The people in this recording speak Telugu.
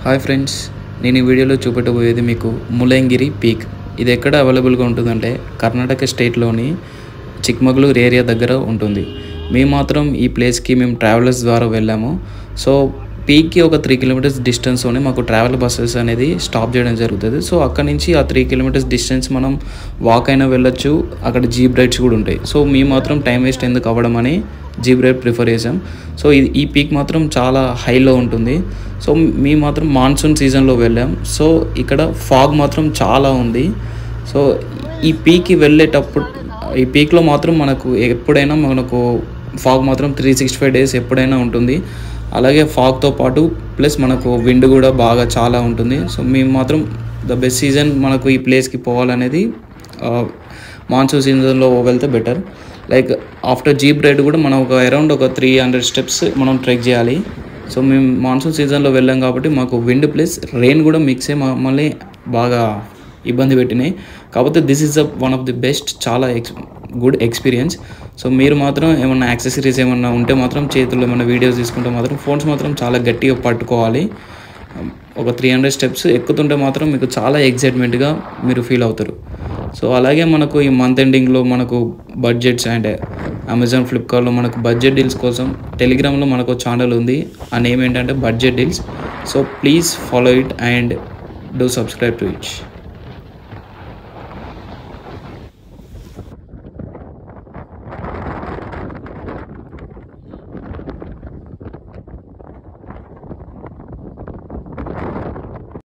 హాయ్ ఫ్రెండ్స్ నేను ఈ వీడియోలో చూపెట్టబోయేది మీకు ములంగిరి పీక్ ఇది ఎక్కడ అవైలబుల్గా ఉంటుందంటే కర్ణాటక స్టేట్లోని చిక్మగళూరు ఏరియా దగ్గర ఉంటుంది మేము మాత్రం ఈ ప్లేస్కి మేము ట్రావెలర్స్ ద్వారా వెళ్ళాము సో పీక్కి ఒక త్రీ కిలోమీటర్స్ డిస్టెన్స్లోనే మాకు ట్రావెల్ బస్సెస్ అనేది స్టాప్ చేయడం జరుగుతుంది సో అక్కడ నుంచి ఆ త్రీ కిలోమీటర్స్ డిస్టెన్స్ మనం వాక్ అయినా వెళ్ళొచ్చు అక్కడ జీప్ రైడ్స్ కూడా ఉంటాయి సో మేము మాత్రం టైం వేస్ట్ ఎందుకు అవ్వడం అని జీప్ రైడ్ ప్రిఫర్ చేసాం సో ఇది ఈ పీక్ మాత్రం చాలా హైలో ఉంటుంది సో మేము మాత్రం మాన్సూన్ సీజన్లో వెళ్ళాం సో ఇక్కడ ఫాగ్ మాత్రం చాలా ఉంది సో ఈ పీక్కి వెళ్ళేటప్పుడు ఈ పీక్లో మాత్రం మనకు ఎప్పుడైనా మనకు ఫాగ్ మాత్రం త్రీ సిక్స్టీ ఫైవ్ డేస్ ఎప్పుడైనా ఉంటుంది అలాగే ఫాగ్తో పాటు ప్లస్ మనకు విండ్ కూడా బాగా చాలా ఉంటుంది సో మేము మాత్రం ద బెస్ట్ సీజన్ మనకు ఈ ప్లేస్కి పోవాలనేది మాన్సూన్ సీజన్లో వెళ్తే better like after jeep ride కూడా మనం ఒక అరౌండ్ ఒక త్రీ హండ్రెడ్ స్టెప్స్ మనం ట్రెక్ చేయాలి సో మేము మాన్సూన్ సీజన్లో వెళ్ళాం కాబట్టి మాకు విండ్ ప్లస్ రెయిన్ కూడా మిక్స్ అయ్యి మమ్మల్ని బాగా ఇబ్బంది పెట్టినాయి కాకపోతే this is the one of the best చాలా ఎక్స్ గుడ్ ఎక్స్పీరియన్స్ సో మీరు మాత్రం ఏమన్నా యాక్సెసరీస్ ఏమన్నా ఉంటే మాత్రం చేతుల్లో ఏమన్నా వీడియోస్ తీసుకుంటే మాత్రం ఫోన్స్ మాత్రం చాలా గట్టిగా పట్టుకోవాలి ఒక త్రీ హండ్రెడ్ స్టెప్స్ ఎక్కుతుంటే మాత్రం మీకు చాలా ఎగ్జైట్మెంట్గా మీరు ఫీల్ అవుతారు సో అలాగే మనకు ఈ మంత్ ఎండింగ్లో మనకు బడ్జెట్స్ అండ్ అమెజాన్ ఫ్లిప్కార్ట్లో మనకు బడ్జెట్ డీల్స్ కోసం టెలిగ్రామ్లో మనకు ఛానల్ ఉంది ఆ నేమ్ ఏంటంటే budget deals so please follow it and do subscribe to it